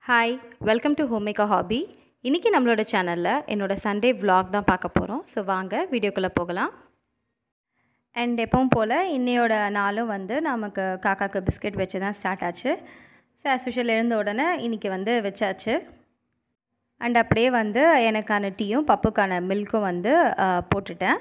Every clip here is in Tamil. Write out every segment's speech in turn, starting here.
Hi welcome to home maker hobby இன்றைக்கி நம்மளோட சேனலில் என்னோட சண்டே vlog தான் பார்க்க போகிறோம் ஸோ வாங்க வீடியோக்குள்ளே போகலாம் அண்ட் எப்பவும் போல் இன்னையோட நாளும் வந்து நமக்கு காக்காக்கு பிஸ்கெட் வச்சு தான் ஸ்டார்ட் ஆச்சு ஸோ ஆஸ் யூஷுவல் எழுந்த உடனே இன்றைக்கி வந்து வச்சாச்சு அண்ட் அப்படியே வந்து எனக்கான டீயும் பப்புக்கான மில்க்கும் வந்து ஆ, போட்டுட்டேன்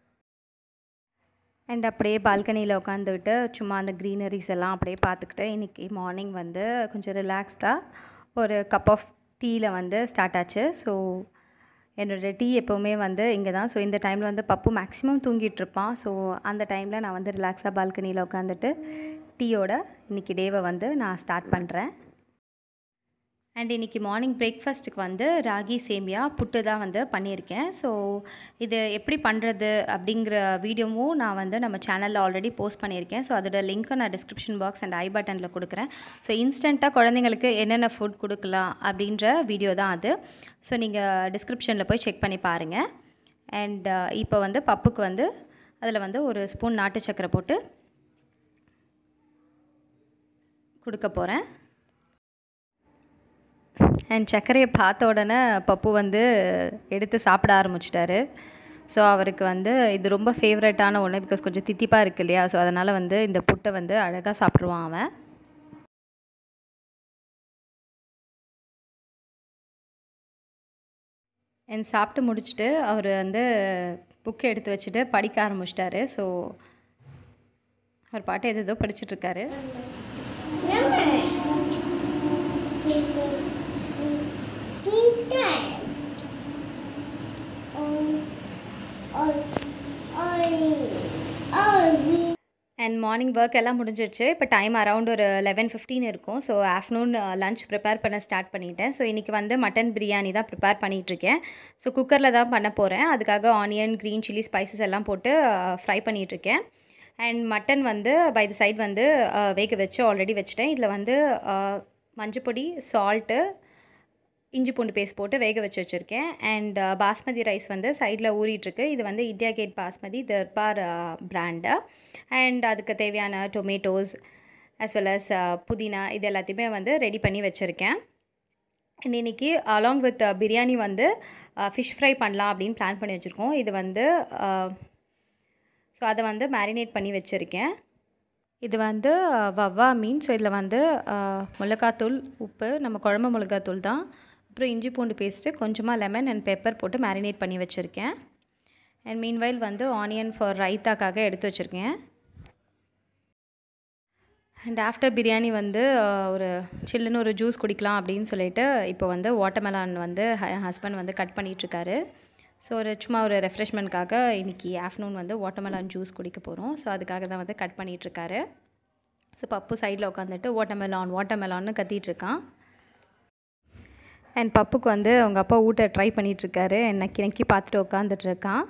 அண்ட் அப்படியே பால்கனியில் உட்காந்துக்கிட்டு சும்மா அந்த க்ரீனரிஸ் எல்லாம் அப்படியே பார்த்துக்கிட்டு இன்றைக்கி மார்னிங் வந்து கொஞ்சம் ரிலாக்ஸ்டாக ஒரு கப் ஆஃப் டீயில் வந்து ஸ்டார்ட் ஆச்சு ஸோ என்னோடய டீ எப்போவுமே வந்து இங்கே தான் ஸோ இந்த டைமில் வந்து பப்பு மேக்ஸிமம் தூங்கிட்டு இருப்பான் ஸோ அந்த டைமில் நான் வந்து ரிலாக்ஸாக பால்கனியில் உட்காந்துட்டு டீயோட இன்றைக்கி டேவை வந்து நான் ஸ்டார்ட் பண்ணுறேன் அண்ட் இன்றைக்கி மார்னிங் பிரேக்ஃபாஸ்ட்டுக்கு வந்து ராகி சேமியா புட்டு தான் வந்து பண்ணியிருக்கேன் ஸோ இது எப்படி பண்ணுறது அப்படிங்கிற வீடியோவும் நான் வந்து நம்ம சேனலில் ஆல்ரெடி போஸ்ட் பண்ணியிருக்கேன் ஸோ அதோட லிங்க்கை நான் டிஸ்கிரிப்ஷன் பாக்ஸ் அண்ட் ஐ பட்டனில் கொடுக்குறேன் ஸோ இன்ஸ்டண்ட்டாக குழந்தைங்களுக்கு என்னென்ன ஃபுட் கொடுக்கலாம் அப்படின்ற வீடியோ தான் அது ஸோ நீங்கள் டிஸ்கிரிப்ஷனில் போய் செக் பண்ணி பாருங்கள் அண்ட் இப்போ வந்து பப்புக்கு வந்து அதில் வந்து ஒரு ஸ்பூன் நாட்டு சக்கரை போட்டு கொடுக்க போகிறேன் அண்ட் சர்க்கரையை பார்த்த உடனே பப்பு வந்து எடுத்து சாப்பிட ஆரம்பிச்சிட்டாரு ஸோ அவருக்கு வந்து இது ரொம்ப ஃபேவரட்டான ஒன்று பிகாஸ் கொஞ்சம் தித்திப்பாக இருக்கு இல்லையா ஸோ அதனால் வந்து இந்த புட்டை வந்து அழகாக சாப்பிட்ருவான் அவன் அண்ட் சாப்பிட்டு முடிச்சுட்டு அவர் வந்து புக்கை எடுத்து வச்சுட்டு படிக்க ஆரம்பிச்சிட்டாரு ஸோ அவர் பாட்டு எது ஏதோ படிச்சுட்ருக்காரு அண்ட் மார்னிங் ஒர்க் எல்லாம் முடிஞ்சிருச்சு இப்போ டைம் அரவுண்ட் ஒரு லெவன் ஃபிஃப்டீன் இருக்கும் ஸோ ஆஃப்டர்நூன் லஞ்ச் ப்ரிப்பேர் பண்ண ஸ்டார்ட் பண்ணிட்டேன் ஸோ இன்றைக்கி வந்து மட்டன் பிரியாணி தான் ப்ரிப்பேர் பண்ணிகிட்ருக்கேன் ஸோ குக்கரில் தான் பண்ண போகிறேன் அதுக்காக ஆனியன் க்ரீன் சில்லி ஸ்பைசஸ் எல்லாம் போட்டு ஃப்ரை பண்ணிகிட்ருக்கேன் அண்ட் மட்டன் வந்து பை த சைட் வந்து அஹ், வேக வச்சு ஆல்ரெடி வச்சுட்டேன் இதில் வந்து அஹ், மஞ்சப்பொடி சால்ட்டு இஞ்சி பூண்டு பேஸ்ட் போட்டு வேக வச்சு வச்சுருக்கேன் அண்ட் பாஸ்மதி ரைஸ் வந்து சைடில் ஊறிட்டுருக்கு இது வந்து India Gate basmati Darbar brand and அதுக்கு தேவையான டொமேட்டோஸ் as well as புதினா இது எல்லாத்தையுமே வந்து ரெடி பண்ணி வச்சுருக்கேன் அண்ட் இன்றைக்கி அலாங் வித் பிரியாணி வந்து ஃபிஷ் ஃப்ரை பண்ணலாம் அப்படின்னு பிளான் பண்ணி வச்சுருக்கோம் இது வந்து ஸோ அதை வந்து மேரினேட் பண்ணி வச்சுருக்கேன் இது வந்து அஹ், வவ்வா மீன் ஸோ இதில் வந்து அஹ், மிளகாத்தூள் உப்பு நம்ம குழம்பு மிளகாத்தூள் தான் அப்புறம் இஞ்சி பூண்டு பேஸ்ட்டு கொஞ்சமாக லெமன் அண்ட் பெப்பர் போட்டு மேரினேட் பண்ணி வச்சுருக்கேன் அண்ட் மீன்வைல் வந்து ஆனியன் ஃபார் ரைத்தாக்காக எடுத்து வச்சுருக்கேன் அண்ட் ஆஃப்டர் பிரியாணி வந்து அஹ், ஒரு சில்லுன்னு ஒரு ஜூஸ் குடிக்கலாம் அப்படின்னு சொல்லிட்டு இப்போ வந்து வாட்டர்மெலான் வந்து ஹஸ்பண்ட் வந்து கட் பண்ணிகிட்ருக்காரு ஸோ ஒரு சும்மா ஒரு ரெஃப்ரெஷ்மெண்ட்காக இன்றைக்கி ஆஃப்டர்நூன் வந்து வாட்டர்மெலான் ஜூஸ் குடிக்க போகிறோம் ஸோ அதுக்காக தான் வந்து கட் பண்ணிகிட்ருக்காரு ஸோ பப்பு சைடில் உட்காந்துட்டு வாட்டர்மெலான் வாட்டர்மெலான்னு கத்திகிட்ருக்கான் அண்ட் பப்புக்கு வந்து அவங்க அப்பா ஊட்ட ட்ரை பண்ணிகிட்ருக்காரு நக்கி நக்கி பார்த்துட்டு உட்காந்துட்ருக்கான்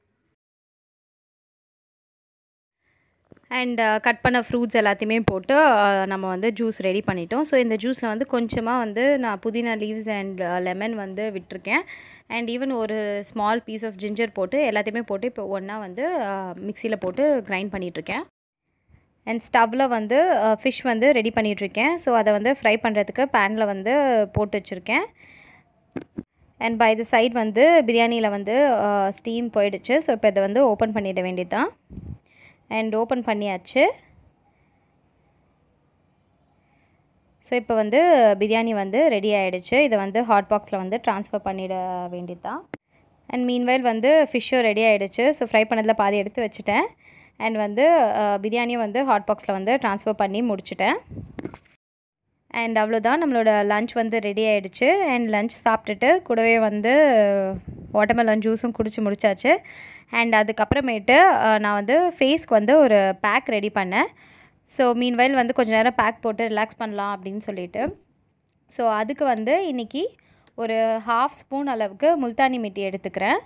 அண்ட் கட் பண்ண ஃப்ரூட்ஸ் எல்லாத்தையுமே போட்டு அஹ், நம்ம வந்து ஜூஸ் ரெடி பண்ணிட்டோம் ஸோ இந்த ஜூஸில் வந்து கொஞ்சமாக வந்து நான் புதினா லீவ்ஸ் அண்ட் லெமன் வந்து விட்டிருக்கேன் அண்ட் ஈவன் ஒரு ஸ்மால் பீஸ் ஆஃப் ஜிஞ்சர் போட்டு எல்லாத்தையுமே போட்டு இப்போ ஒன்றா வந்து மிக்சியில் போட்டு கிரைண்ட் பண்ணிகிட்ருக்கேன் அண்ட் ஸ்டவ்வில் வந்து ஃபிஷ் வந்து ரெடி பண்ணிகிட்ருக்கேன் ஸோ அதை வந்து ஃப்ரை பண்ணுறதுக்கு பேனில் வந்து போட்டு வச்சுருக்கேன் அண்ட் பை த சைட் வந்து பிரியாணியில் வந்து ஸ்டீம் போயிடுச்சு ஸோ இப்போ இதை வந்து ஓப்பன் பண்ணிட வேண்டியது தான் அண்ட் ஓப்பன் பண்ணியாச்சு ஸோ இப்போ வந்து பிரியாணி வந்து ரெடி ஆகிடுச்சு இதை வந்து ஹாட் பாக்ஸில் வந்து ட்ரான்ஸ்ஃபர் பண்ணிட வேண்டியது தான் அண்ட் மீன்வைல் வந்து ஃபிஷ்ஷும் ரெடி ஆகிடுச்சு ஸோ ஃப்ரை பண்ணதில் பாதி எடுத்து வச்சுட்டேன் அண்ட் வந்து அஹ், பிரியாணியும் வந்து ஹாட் பாக்ஸில் வந்து ட்ரான்ஸ்ஃபர் பண்ணி முடிச்சிட்டேன் அண்ட் அவ்வளோதான் நம்மளோட லஞ்ச் வந்து ரெடி ஆகிடுச்சு அண்ட் லஞ்ச் சாப்பிட்டுட்டு கூடவே வந்து வாட்டர்மெலன் ஜூஸும் குடிச்சு முடிச்சாச்சு அண்ட் அதுக்கப்புறமேட்டு அஹ், நான் வந்து ஃபேஸ்க்கு வந்து ஒரு பேக் ரெடி பண்ணேன் ஸோ மீன்வைல் வந்து கொஞ்ச நேரம் பேக் போட்டு ரிலாக்ஸ் பண்ணலாம் அப்படின்னு சொல்லிட்டு ஸோ அதுக்கு வந்து இன்றைக்கி ஒரு ஹாஃப் ஸ்பூன் அளவுக்கு முல்தானி மிட்டி எடுத்துக்கிறேன்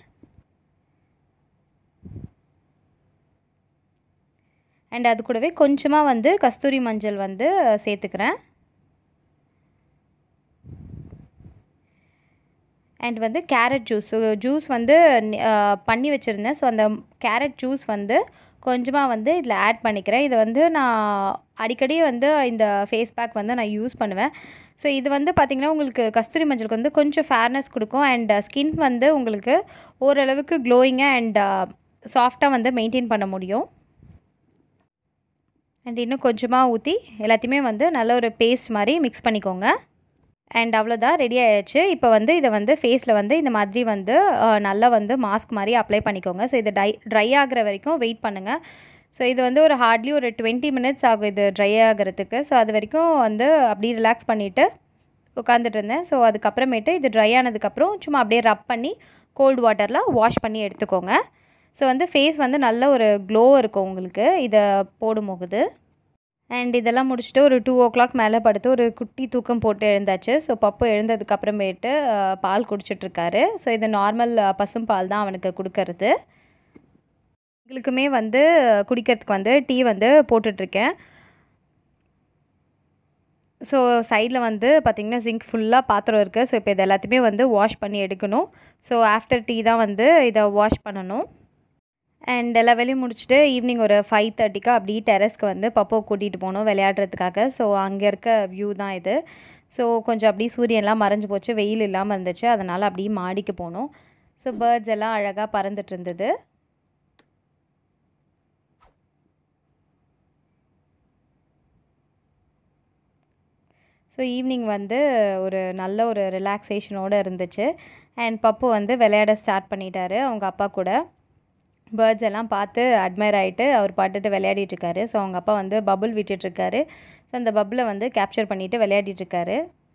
அண்ட் அது கூடவே கொஞ்சமாக வந்து கஸ்தூரி மஞ்சள் வந்து சேர்த்துக்கிறேன் அண்ட் வந்து கேரட் ஜூஸ் ஜூஸ் வந்து நி- அஹ் பண்ணி வச்சுருந்தேன் ஸோ அந்த கேரட் ஜூஸ் வந்து கொஞ்சமாக வந்து இதில் ஆட் பண்ணிக்கிறேன் இதை வந்து நான் அடிக்கடி வந்து இந்த ஃபேஸ் பேக் வந்து நான் யூஸ் பண்ணுவேன் ஸோ இது வந்து பார்த்திங்கன்னா உங்களுக்கு கஸ்தூரி மஞ்சளுக்கு வந்து கொஞ்சம் ஃபேர்னஸ் கொடுக்கும் அண்ட் ஸ்கின் வந்து உங்களுக்கு ஓரளவுக்கு க்ளோயிங்காக அண்ட் சாஃப்டாக வந்து மெயின்டைன் பண்ண முடியும் அண்ட் இன்னும் கொஞ்சமாக ஊற்றி எல்லாத்தையுமே வந்து நல்ல ஒரு பேஸ்ட் மாதிரி மிக்ஸ் பண்ணிக்கோங்க அண்ட் அவ்வளோதான் ரெடி ஆயிடுச்சு இப்போ வந்து இதை வந்து ஃபேஸில் வந்து இந்த மாதிரி வந்து நல்லா வந்து மாஸ்க் மாதிரி அப்ளை பண்ணிக்கோங்க ஸோ இது ட்ரை ட்ரை ஆகிற வரைக்கும் வெயிட் பண்ணுங்கள் ஸோ இது வந்து ஒரு ஹார்ட்லி ஒரு டுவெண்ட்டி மினிட்ஸ் ஆகும் இது ட்ரை ஆகிறதுக்கு ஸோ அது வரைக்கும் வந்து அப்படியே ரிலாக்ஸ் பண்ணிவிட்டு உட்காந்துட்டு இருந்தேன் ஸோ அதுக்கப்புறமேட்டு இது ட்ரை ஆனதுக்கப்புறம் சும்மா அப்படியே ரப் பண்ணி கோல்டு வாட்டரில் வாஷ் பண்ணி எடுத்துக்கோங்க ஸோ வந்து ஃபேஸ் வந்து நல்ல ஒரு க்ளோ இருக்கும் உங்களுக்கு இதை போடும்போது அண்ட் இதெல்லாம் முடிச்சுட்டு ஒரு டூ ஓ கிளாக் மேலே படுத்து ஒரு குட்டி தூக்கம் போட்டு எழுந்தாச்சு ஸோ பப்பு எழுந்ததுக்கப்புறமேட்டு பால் குடிச்சிட்ருக்காரு ஸோ இது நார்மல் பசும் பால் தான் அவனுக்கு கொடுக்கறது எங்களுக்குமே வந்து குடிக்கிறதுக்கு வந்து டீ வந்து போட்டுட்ருக்கேன் ஸோ சைடில் வந்து பார்த்திங்கன்னா ஜிங்க் ஃபுல்லாக பாத்திரம் இருக்குது ஸோ இப்போ இது எல்லாத்தையுமே வந்து வாஷ் பண்ணி எடுக்கணும் ஸோ ஆஃப்டர் டீ தான் வந்து இதை வாஷ் பண்ணணும் அண்ட் எல்லா வேலையும் முடிச்சுட்டு ஈவினிங் ஒரு ஃபைவ் தேர்ட்டிக்கு அப்படியே டெரஸ்க்கு வந்து பப்போ கூட்டிகிட்டு போகணும் விளையாடுறதுக்காக ஸோ அங்கே இருக்க வியூ தான் இது ஸோ கொஞ்சம் அப்படியே சூரியன்லாம் மறைஞ்சு போச்சு வெயில் இல்லாமல் இருந்துச்சு அதனால் அப்படியே மாடிக்கு போனோம் ஸோ பேர்ட்ஸ் எல்லாம் அழகாக பறந்துட்டு இருந்தது ஸோ ஈவினிங் வந்து ஒரு நல்ல ஒரு ரிலாக்ஸேஷனோடு இருந்துச்சு அண்ட் பப்பு வந்து விளையாட ஸ்டார்ட் பண்ணிட்டாரு அவங்க அப்பா கூட பேர்ட்ஸ் எல்லாம் பார்த்து அட்மையர் ஆகிட்டு அவர் பாட்டுட்டு விளையாடிட்டுருக்காரு ஸோ அவங்க அப்பா வந்து பபுள் விட்டுட்ருக்காரு ஸோ அந்த பபுளை வந்து கேப்சர் பண்ணிவிட்டு விளையாடிட்டுருக்காரு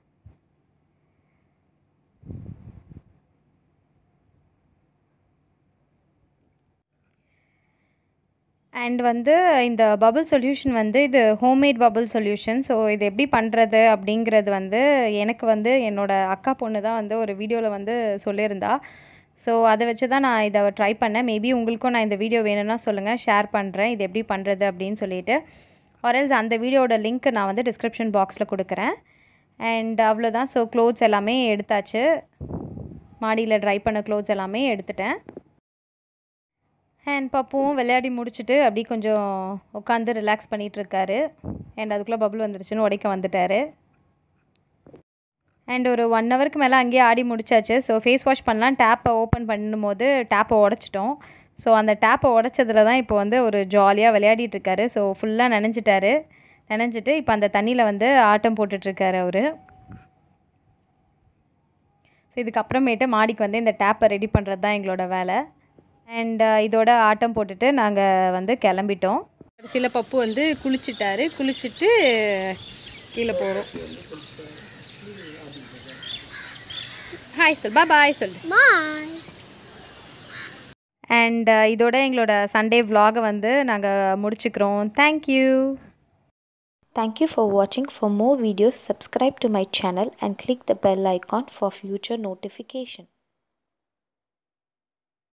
அண்ட் வந்து இந்த பபுள் சொல்யூஷன் வந்து இது ஹோம்மேட் பபுள் சொல்யூஷன் ஸோ இது எப்படி பண்ணுறது அப்படிங்கிறது வந்து எனக்கு வந்து என்னோடய அக்கா பொண்ணு தான் வந்து ஒரு வீடியோவில் வந்து சொல்லியிருந்தா ஸோ அதை வச்சு தான் நான் இதை ட்ரை பண்ணேன் மேபி உங்களுக்கும் நான் இந்த வீடியோ வேணும்னா சொல்லுங்கள் ஷேர் பண்ணுறேன் இது எப்படி பண்ணுறது அப்படின்னு சொல்லிட்டு ஆர்எல்ஸ் அந்த வீடியோட லிங்க் நான் வந்து டிஸ்கிரிப்ஷன் பாக்ஸில் கொடுக்குறேன் அண்ட் அவ்வளோதான் ஸோ க்ளோத்ஸ் எல்லாமே எடுத்தாச்சு மாடியில் ட்ரை பண்ண க்ளோத்ஸ் எல்லாமே எடுத்துட்டேன் அண்ட் பப்புவும் விளையாடி முடிச்சுட்டு அப்படி கொஞ்சம் உட்காந்து ரிலாக்ஸ் பண்ணிகிட்ருக்காரு அண்ட் அதுக்குள்ளே பபுள் வந்துருச்சுன்னு உடைக்க வந்துட்டார் அண்ட் ஒரு ஒன் ஹவருக்கு மேலே அங்கேயே ஆடி முடிச்சாச்சு ஸோ ஃபேஸ் வாஷ் பண்ணலாம் டேப்பை ஓப்பன் பண்ணும்போது டேப்பை உடச்சிட்டோம் ஸோ அந்த டேப்பை உடச்சதில் தான் இப்போ வந்து ஒரு ஜாலியாக விளையாடிட்டு இருக்காரு ஸோ ஃபுல்லாக நனைஞ்சிட்டாரு நனைஞ்சிட்டு இப்போ அந்த தண்ணியில் வந்து ஆட்டம் போட்டுட்ருக்காரு அவர் ஸோ இதுக்கப்புறமேட்டு மாடிக்கு வந்து இந்த டேப்பை ரெடி பண்ணுறது தான் எங்களோட வேலை அண்ட் இதோட ஆட்டம் போட்டுட்டு நாங்கள் வந்து கிளம்பிட்டோம் சில பப்பு வந்து குளிச்சிட்டாரு குளிச்சுட்டு கீழே போகிறோம் ஹாய் சொல் பா பாய் சொல்லு அண்ட் இதோட எங்களோட சண்டே vlog-அ வந்து நாங்கள் முடிச்சுக்கிறோம் thank you Thank you for watching. For more videos, subscribe to my channel and click the bell icon for future notification.